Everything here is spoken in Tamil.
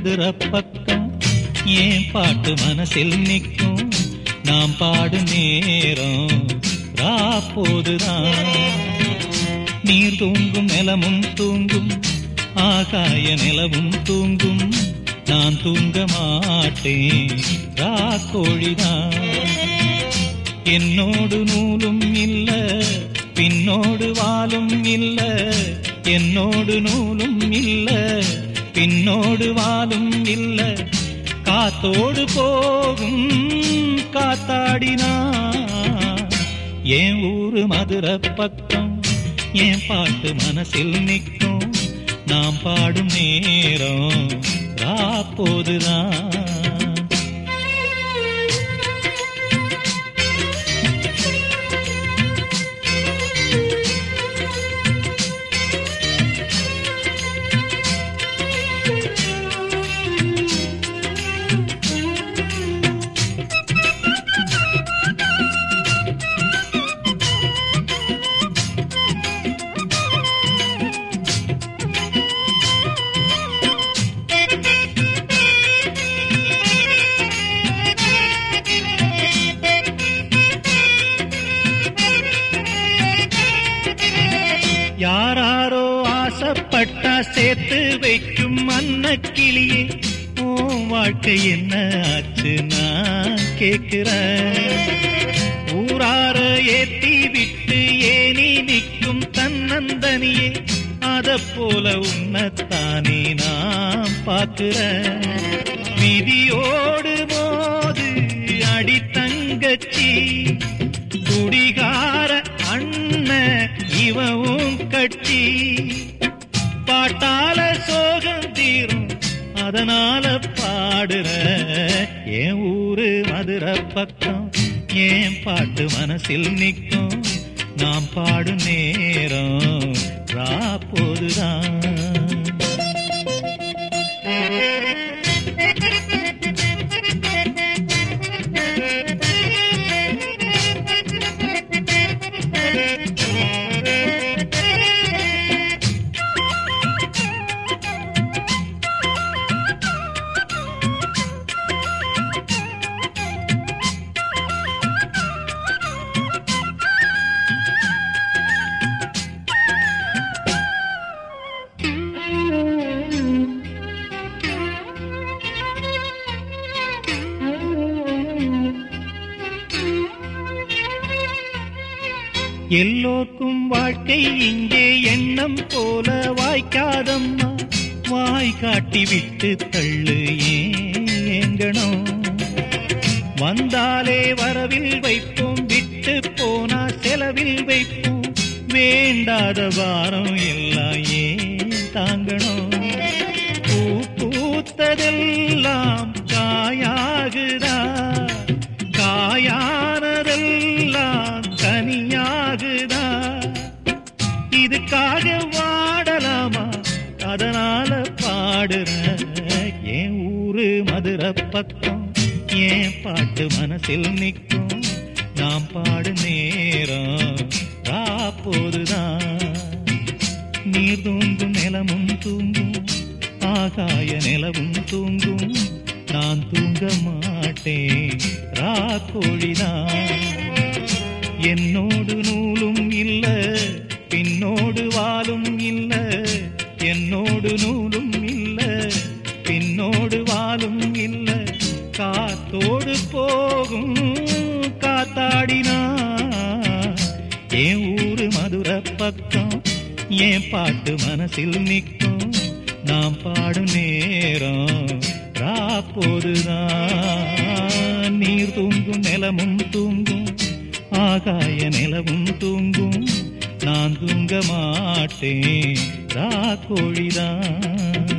மதுரை பக்கம் ஏன் பாட்டு மனசில் நிற்கும் நாம் பாடும் நேரம் ராப்போதுதான் நீர் தூங்கும் நிலமும் தூங்கும் ஆகாய நிலவும் தூங்கும் நான் தூங்க மாட்டேன் ராக்கோழிதான் என்னோடு நூலும் இல்ல பின்னோடு வாலும் இல்ல என்னோடு நூலும் இல்ல பின்னோடு வாலும் இல்ல காத்தோடு போகும் காத்தாடினா என் ஊரு மதுரை பக்கம் என் பாட்டு மனசில் நிற்கும் நாம் பாடும் நேரம் ராப்போதுதான் யாராரோ ஆசைப்பட்டா சேர்த்து வைக்கும் அன்ன கிளியே ஓ வாழ்க்கை என்ன ஆச்சு நான் கேக்குறேன் ஊரார ஏத்தி விட்டு ஏனி நிற்கும் தன்னந்தனியே அத போல உன்னத்தானே நான் பார்க்கிறேன் விதியோடு மோது அடி தங்கச்சி குடிகார அண்ணன் இவவும் கட்சி பாட்டால சோகம் தீரும் அதனால பாடுற என் ஊரு மதுரை பக்கம் என் பாட்டு மனசில் நிற்கும் நாம் பாடும் நேரம் ராப்போதுதான் எல்லோர்க்கும் வாழ்க்கை இங்கே எண்ணம் போல வாய்க்காதம்மா வாய் காட்டி விட்டு தள்ளு ஏங்கணும் வந்தாலே வரவில் வைப்போம் விட்டு போனா செலவில் வைப்போம் வேண்டாத வாரம் எல்லாம் ஏன் தாங்கணும் பூ பூத்ததெல்லாம் காயாகுதா காயானதெல்லாம் கனியாகுதா இதுக்காக வாடலாமா அதனால பாடுற என் ஊரு மதுரை பக்கம் என் பாட்டு மனசில் நிற்கும் நாம் பாடு நேரம் ராப்போதுதான் நீர் தூங்கும் நிலமும் தூங்கும் ஆகாய நிலவும் தூங்கும் நான் தூங்க மாட்டேன் ராக்கோழிதான் என்னோடு நூலும் இல்ல பின்னோடு வாலும் இல்ல என்னோடு நூலும் இல்ல பின்னோடு வாலும் இல்ல காத்தோடு போகும் காத்தாடினா என் ஊரு மதுரை பக்கம் என் பாட்டு மனசில் நிற்கும் நாம் பாடும் நேரம் ராப்போதுதான் நீர் தூங்கும் நிலமும் தூங்கும் ஆகாய நிலவும் தூங்கும் நான் தூங்க மாட்டேன் ராக்கோழிதான்